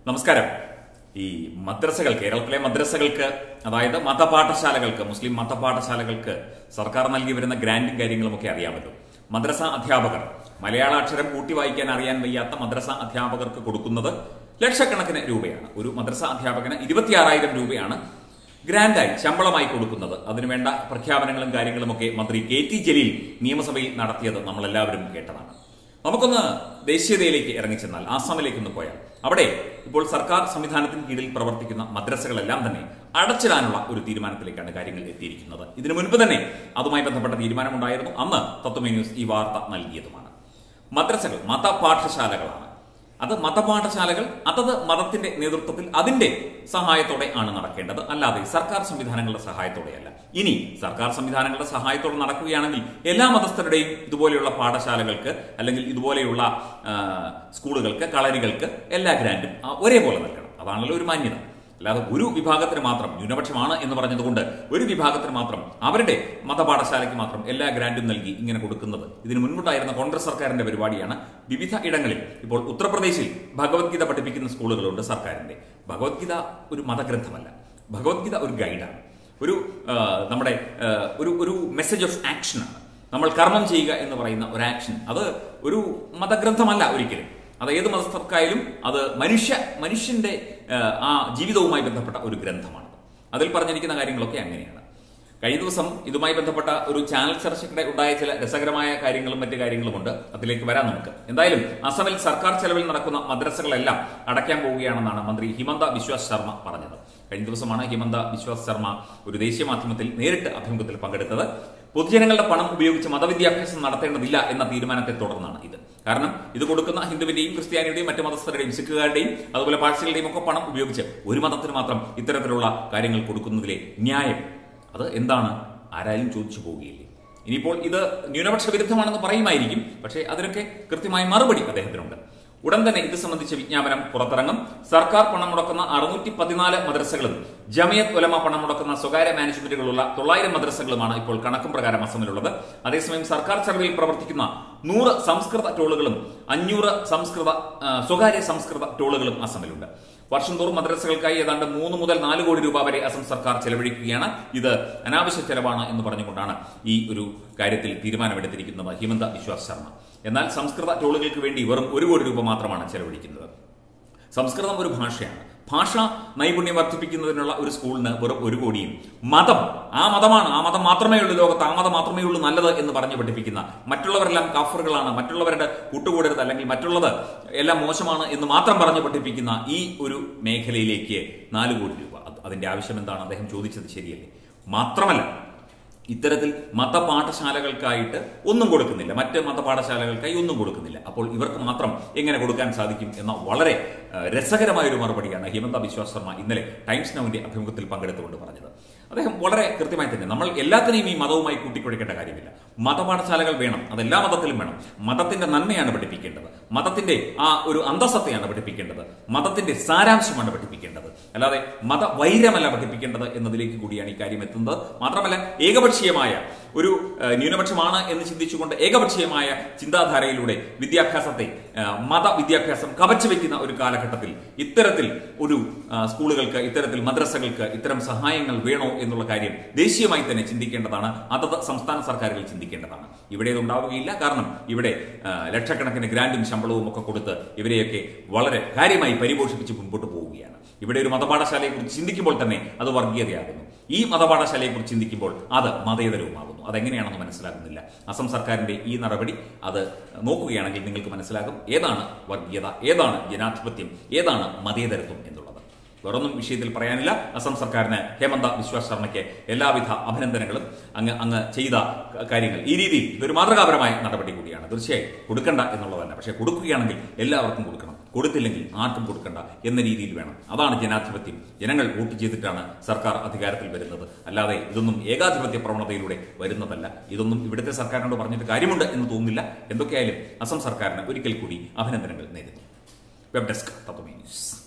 നമസ്കാരം ഈ മദ്രസകൾ കേരളത്തിലെ മദ്രസകൾക്ക് അതായത് മതപാഠശാലകൾക്ക് മുസ്ലിം മതപാഠശാലകൾക്ക് സർക്കാർ നൽകി വരുന്ന ഗ്രാൻഡും കാര്യങ്ങളുമൊക്കെ അറിയാമല്ലോ മദ്രസ അധ്യാപകർ മലയാള അക്ഷരം കൂട്ടി വായിക്കാൻ അറിയാൻ വയ്യാത്ത മദ്രസ അധ്യാപകർക്ക് കൊടുക്കുന്നത് ലക്ഷക്കണക്കിന് രൂപയാണ് ഒരു മദ്രസ അധ്യാപകന് ഇരുപത്തിയാറായിരം രൂപയാണ് ഗ്രാൻഡായി ശമ്പളമായി കൊടുക്കുന്നത് അതിനുവേണ്ട പ്രഖ്യാപനങ്ങളും കാര്യങ്ങളുമൊക്കെ മന്ത്രി കെ ടി ജലീൽ നിയമസഭയിൽ നടത്തിയത് നമ്മളെല്ലാവരും കേട്ടതാണ് നമുക്കൊന്ന് ദേശീയതയിലേക്ക് ഇറങ്ങിച്ചെന്നാൽ ആസാമിലേക്ക് ഒന്ന് പോയാൽ അവിടെ ഇപ്പോൾ സർക്കാർ സംവിധാനത്തിന് കീഴിൽ പ്രവർത്തിക്കുന്ന മദ്രസകളെല്ലാം തന്നെ അടച്ചിടാനുള്ള ഒരു തീരുമാനത്തിലേക്കാണ് കാര്യങ്ങൾ എത്തിയിരിക്കുന്നത് ഇതിനു മുൻപ് തന്നെ അതുമായി ബന്ധപ്പെട്ട തീരുമാനമുണ്ടായിരുന്നു അന്ന് തത്വമേ ന്യൂസ് ഈ വാർത്ത നൽകിയതുമാണ് മദ്രസകൾ മതപാഠശാലകളാണ് അത് മതപാഠശാലകൾ അതത് മതത്തിന്റെ നേതൃത്വത്തിൽ അതിന്റെ സഹായത്തോടെ ആണ് നടക്കേണ്ടത് അല്ലാതെ സർക്കാർ സംവിധാനങ്ങളുടെ സഹായത്തോടെയല്ല ഇനി സർക്കാർ സംവിധാനങ്ങളുടെ സഹായത്തോടെ നടക്കുകയാണെങ്കിൽ എല്ലാ മതസ്ഥരുടെയും ഇതുപോലെയുള്ള പാഠശാലകൾക്ക് അല്ലെങ്കിൽ ഇതുപോലെയുള്ള ആ, സ്കൂളുകൾക്ക് കളരികൾക്ക് എല്ലാ ഗ്രാൻഡും ആ, ഒരേപോലെ നൽകണം അതാണല്ലോ ഒരു മാന്യത അല്ലാതെ ഒരു വിഭാഗത്തിന് മാത്രം ന്യൂനപക്ഷമാണ് എന്ന് പറഞ്ഞതുകൊണ്ട് ഒരു വിഭാഗത്തിന് മാത്രം അവരുടെ മതപാഠശാലയ്ക്ക് മാത്രം എല്ലാ ഗ്രാൻഡും നൽകി ഇങ്ങനെ കൊടുക്കുന്നത് ഇതിനു മുൻപുണ്ടായിരുന്ന കോൺഗ്രസ് സർക്കാരിന്റെ പരിപാടിയാണ് വിവിധ ഇടങ്ങളിൽ ഇപ്പോൾ ഉത്തർപ്രദേശിൽ ഭഗവത്ഗീത പഠിപ്പിക്കുന്ന സ്കൂളുകളുണ്ട് സർക്കാരിന്റെ ഭഗവത്ഗീത ഒരു മതഗ്രന്ഥമല്ല ഭഗവത്ഗീത ഒരു ഗൈഡാണ് ഒരു ആ, നമ്മുടെ ആ, ഒരു ഒരു മെസ്സേജ് ഓഫ് ആക്ഷനാണ് നമ്മൾ കർമ്മം ചെയ്യുക എന്ന് പറയുന്ന ഒരു ആക്ഷൻ അത് ഒരു മതഗ്രന്ഥമല്ല ഒരിക്കലും അത് ഏത് മതസ്ഥർക്കായാലും അത് മനുഷ്യ മനുഷ്യന്റെ ആ, ആ ജീവിതവുമായി ബന്ധപ്പെട്ട ഒരു ഗ്രന്ഥമാണ് അതിൽ പറഞ്ഞിരിക്കുന്ന കാര്യങ്ങളൊക്കെ അങ്ങനെയാണ് കഴിഞ്ഞ ദിവസം ഇതുമായി ബന്ധപ്പെട്ട ഒരു ചാനൽ ചർച്ചയ്ക്കിടെ ഉണ്ടായ ചില രസകരമായ കാര്യങ്ങളും മറ്റു കാര്യങ്ങളുമുണ്ട് അതിലേക്ക് വരാം നമുക്ക് എന്തായാലും അസമിൽ സർക്കാർ ചെലവിൽ നടക്കുന്ന മദ്രസകളെല്ലാം അടയ്ക്കാൻ പോവുകയാണെന്നാണ് മന്ത്രി ഹിമന്ത ബിശ്വാസ് ശർമ്മ പറഞ്ഞത് കഴിഞ്ഞ ദിവസമാണ് ഹിമന്ത ബിശ്വാസ് ശർമ്മ ഒരു ദേശീയ മാധ്യമത്തിൽ നേരിട്ട് അഭിമുഖത്തിൽ പങ്കെടുത്തത് പൊതുജനങ്ങളുടെ പണം ഉപയോഗിച്ച് മതവിദ്യാഭ്യാസം നടത്തേണ്ടതില്ല എന്ന തീരുമാനത്തെ തുടർന്നാണ് ഇത് കാരണം ഇത് കൊടുക്കുന്ന ഹിന്ദുവിന്റെയും ക്രിസ്ത്യാനിയുടെയും മറ്റു മതസ്ഥരുടെയും സിഖുകാരുടെയും അതുപോലെ പാഴ്സികളുടെയും ഒക്കെ പണം ഉപയോഗിച്ച് ഒരു മതത്തിന് മാത്രം ഇത്തരത്തിലുള്ള കാര്യങ്ങൾ കൊടുക്കുന്നതിലെ ന്യായം അത് എന്താണ് ആരായാലും ചോദിച്ചു പോവുകയില്ലേ ഇനിയിപ്പോൾ ഇത് ന്യൂനപക്ഷ വിരുദ്ധമാണെന്ന് പറയുമായിരിക്കും പക്ഷേ അതിനൊക്കെ കൃത്യമായ മറുപടി അദ്ദേഹത്തിനുണ്ട് ഉടൻ തന്നെ ഇത് സംബന്ധിച്ച വിജ്ഞാപനം പുറത്തിറങ്ങും സർക്കാർ പണം മുടക്കുന്ന അറുന്നൂറ്റി പതിനാല് മദ്രസകളും ജമിയത്ത് ഉലമ പണം മുടക്കുന്ന സ്വകാര്യ മാനേജ്മെന്റുകളുള്ള തൊള്ളായിരം മദ്രസകളുമാണ് ഇപ്പോൾ കണക്കും പ്രകാരം അസമിലുള്ളത് അതേസമയം സർക്കാർ ചെലവിൽ പ്രവർത്തിക്കുന്ന നൂറ് സംസ്കൃത ടോളുകളും അഞ്ഞൂറ് സംസ്കൃത ആ, സ്വകാര്യ സംസ്കൃത ടോളുകളും അസമിലുണ്ട് വർഷം തോറും മദ്രസകൾക്കായി ഏതാണ്ട് മൂന്ന് മുതൽ നാല് കോടി രൂപ വരെ അസം സർക്കാർ ചെലവഴിക്കുകയാണ് ഇത് അനാവശ്യ ചെലവാണ് എന്ന് പറഞ്ഞുകൊണ്ടാണ് ഈ ഒരു കാര്യത്തിൽ തീരുമാനമെടുത്തിരിക്കുന്നത് ഹിമന്ത വിശ്വാസ് ശർമ്മ എന്നാൽ സംസ്കൃത ടോളുകൾക്ക് വേണ്ടി വെറും ഒരു കോടി രൂപ മാത്രമാണ് ചെലവഴിക്കുന്നത് സംസ്കൃതം ഒരു ഭാഷയാണ് ഭാഷ നൈപുണ്യം വർദ്ധിപ്പിക്കുന്നതിനുള്ള ഒരു സ്കൂളിന് വെറും ഒരു കോടിയും മതം ആ മതമാണ് ആ മതം മാത്രമേ ഉള്ളൂ ലോകത്ത് ആ മതം മാത്രമേ ഉള്ളൂ നല്ലത് എന്ന് പറഞ്ഞു പഠിപ്പിക്കുന്ന മറ്റുള്ളവരെല്ലാം കാഫറുകളാണ് മറ്റുള്ളവരുടെ കൂട്ടുകൂടരുത് അല്ലെങ്കിൽ മറ്റുള്ളത് എല്ലാം മോശമാണ് എന്ന് മാത്രം പറഞ്ഞു പഠിപ്പിക്കുന്ന ഈ ഒരു മേഖലയിലേക്ക് നാല് കോടി രൂപ അത് അതിന്റെ ആവശ്യം എന്താണ് അദ്ദേഹം ചോദിച്ചത് ശരിയല്ലേ മാത്രമല്ല ഇത്തരത്തിൽ മതപാഠശാലകൾക്കായിട്ട് ഒന്നും കൊടുക്കുന്നില്ല മറ്റ് മതപാഠശാലകൾക്കായി ഒന്നും കൊടുക്കുന്നില്ല അപ്പോൾ ഇവർക്ക് മാത്രം എങ്ങനെ കൊടുക്കാൻ സാധിക്കും എന്ന വളരെ ആ, രസകരമായ ഒരു മറുപടിയാണ് ഹിമന്ത ബിശ്വാസ് ശർമ്മ ഇന്നലെ ടൈംസ് നൗവിന്റെ അഭിമുഖത്തിൽ പങ്കെടുത്തുകൊണ്ട് പറഞ്ഞത് അദ്ദേഹം വളരെ കൃത്യമായി തന്നെ നമ്മൾ എല്ലാത്തിനെയും ഈ മതവുമായി കൂട്ടിക്കുഴയ്ക്കേണ്ട കാര്യമില്ല മതപാഠശാലകൾ വേണം അതെല്ലാ മതത്തിലും വേണം മതത്തിന്റെ നന്മയാണ് പഠിപ്പിക്കേണ്ടത് മതത്തിന്റെ ആ ഒരു അന്തസ്സത്തെയാണ് പഠിപ്പിക്കേണ്ടത് മതത്തിന്റെ സാരാംശമാണ് പഠിപ്പിക്കേണ്ടത് അല്ലാതെ മതവൈരമല്ല പഠിപ്പിക്കേണ്ടത് എന്നതിലേക്ക് കൂടിയാണ് ഈ കാര്യം എത്തുന്നത് മാത്രമല്ല ഏകപക്ഷീയമായ ഒരു ആ, ന്യൂനപക്ഷമാണ് എന്ന് ചിന്തിച്ചുകൊണ്ട് ഏകപക്ഷീയമായ ചിന്താധാരയിലൂടെ വിദ്യാഭ്യാസത്തെ ആ, മതവിദ്യാഭ്യാസം കവച്ചു വെക്കുന്ന ഒരു കാലഘട്ടത്തിൽ ഇത്തരത്തിൽ ഒരു ആ, സ്കൂളുകൾക്ക് ഇത്തരത്തിൽ മദ്രസകൾക്ക് ഇത്തരം സഹായങ്ങൾ വേണോ എന്നുള്ള കാര്യം ദേശീയമായി തന്നെ ചിന്തിക്കേണ്ടതാണ് അതത് സംസ്ഥാന സർക്കാരുകൾ ചിന്തിക്കേണ്ടതാണ് ഇവിടെ ഇത് ഉണ്ടാവുകയില്ല കാരണം ഇവിടെ ആ, ലക്ഷക്കണക്കിന് ഗ്രാൻഡും ശമ്പളവും ഒക്കെ കൊടുത്ത് ഇവരെയൊക്കെ വളരെ കാര്യമായി പരിപോഷിപ്പിച്ച് മുൻപോട്ട് പോവുകയാണ് ഇവിടെ ഒരു മതപാഠശാലയെ കുറിച്ച് ചിന്തിക്കുമ്പോൾ തന്നെ അത് വർഗീയതയാകുന്നു ഈ മതപാഠശാലയെ കുറിച്ച് ചിന്തിക്കുമ്പോൾ അത് മതേതരവുമാകുന്നു അതെങ്ങനെയാണെന്ന് മനസ്സിലാകുന്നില്ല അസം സർക്കാരിന്റെ ഈ നടപടി അത് നോക്കുകയാണെങ്കിൽ നിങ്ങൾക്ക് മനസ്സിലാകും ഏതാണ് വർഗീയത ഏതാണ് ജനാധിപത്യം ഏതാണ് മതേതരത്വം എന്നുള്ളത് വേറൊന്നും വിഷയത്തിൽ പറയാനില്ല അസം സർക്കാരിന് ഹേമന്ത വിശ്വാസ് ശർമ്മയ്ക്ക് എല്ലാവിധ അഭിനന്ദനങ്ങളും അങ്ങ് അങ്ങ് ചെയ്ത ക- കാര്യങ്ങൾ ഈ രീതിയിൽ ഇതൊരു മാതൃകാപരമായ നടപടി കൂടിയാണ് തീർച്ചയായും കൊടുക്കണ്ട എന്നുള്ളതല്ല പക്ഷേ കൊടുക്കുകയാണെങ്കിൽ എല്ലാവർക്കും കൊടുക്കണം കൊടുത്തില്ലെങ്കിൽ ആർക്കും കൊടുക്കണ്ട എന്ന രീതിയിൽ വേണം അതാണ് ജനാധിപത്യം ജനങ്ങൾ വോട്ട് ചെയ്തിട്ടാണ് സർക്കാർ അധികാരത്തിൽ വരുന്നത് അല്ലാതെ ഇതൊന്നും ഏകാധിപത്യ പ്രവണതയിലൂടെ വരുന്നതല്ല ഇതൊന്നും ഇവിടുത്തെ സർക്കാരിനോട് പറഞ്ഞിട്ട് കാര്യമുണ്ട് എന്ന് തോന്നുന്നില്ല എന്തൊക്കെയായാലും അസം സർക്കാരിന് ഒരിക്കൽ കൂടി അഭിനന്ദനങ്ങൾ നേരുന്നു വെബ് ഡെസ്ക് തത്വമേ ന്യൂസ്